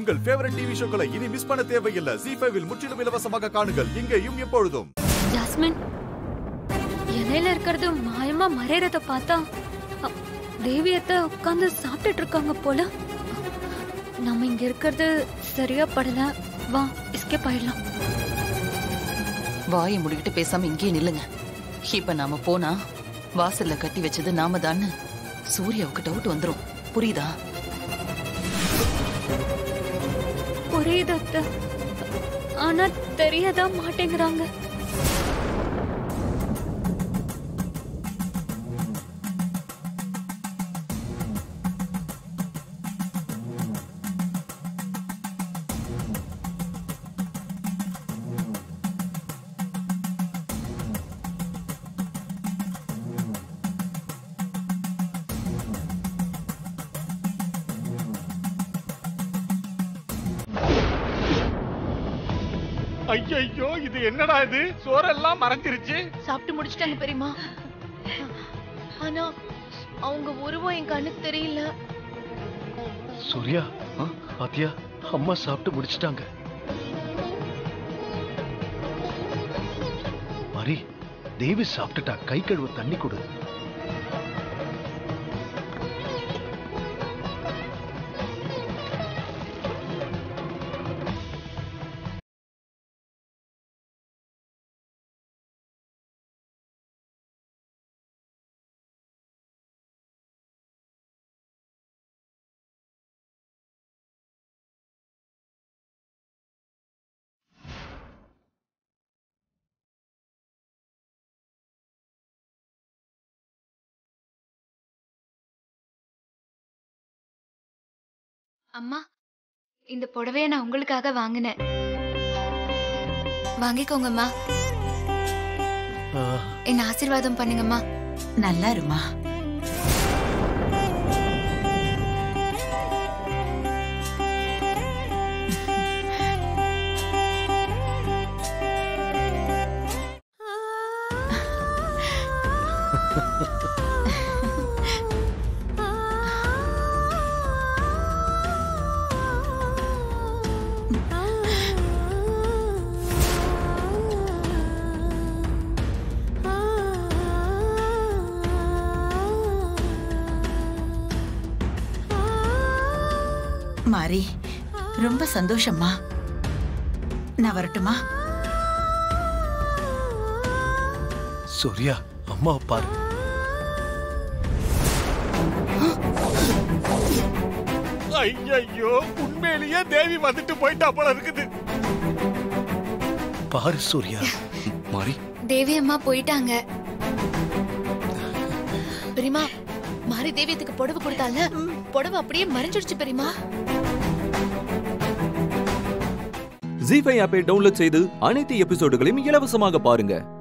உங்கள் favourite TV ஷோக்களை இனி miss பண்ண தேவையில்லை ஜி ஃபைவில் முற்றிலும் இலவசமாக காணுங்கள் இங்கேயும் எப்பொழுதும் ஜாஸ்மின் இலையில இருக்கிறது மாயமா மறையறத பார்த்தா அ, தேவியத்தை உட்கார்ந்து சாப்பிட்டுட்டு இருக்காங்க போல நம்ம இங்க இருக்கிறது சரியா படல வா எஸ்கேப் ஆயிடலாம் வாயை முடிக்கிட்டு பேசாம இங்கேயே நில்லுங்க இப்ப நாம போனா வாசல்ல கட்டி வச்சது நாம தான்னு சூர்யாவுக்கு டவுட் வந்துரும் புரியுதா புரியுது அத்தை. ஆனா தெரியதா மாட்டேங்கிறாங்க ஐயோ இது என்னடா இது சோறெல்லாம் மறைஞ்சிருச்சு சாப்பிட்டு முடிச்சிட்டாங்க பெரியமா ஆனா அவங்க உருவம் என் கண்ணுக்கு தெரியல சூர்யா ஆ, பாத்தியா அம்மா சாப்பிட்டு முடிச்சிட்டாங்க மரி தேவி சாப்பிட்டுட்டா கை கழுவ தண்ணி கொடு அம்மா இந்த புடவைய நான் உங்களுக்காக வாங்கினேன் வாங்கிக்கோங்கம்மா என்ன ஆசீர்வாதம் பண்ணுங்கம்மா நல்லா இருமா மாரி ரொம்ப சந்தோஷம்மா நான் வரட்டுமா சூர்யா அம்மா பாரு ஐயோ உண்மையிலேயே தேவி வந்துட்டு போயிட்டா போல இருக்குது பாரு சூர்யா மாறி தேவி அம்மா போயிட்டாங்க பெரியமா மாரி தேவியத்துக்கு புடவை கொடுத்தால புடவை அப்படியே மறைஞ்சிடுச்சு பெரியமா ஜி ஃபைவ் ஆப்பை டவுன்லோட் செய்து அனைத்து எபிசோடுகளையும் இலவசமாக பாருங்க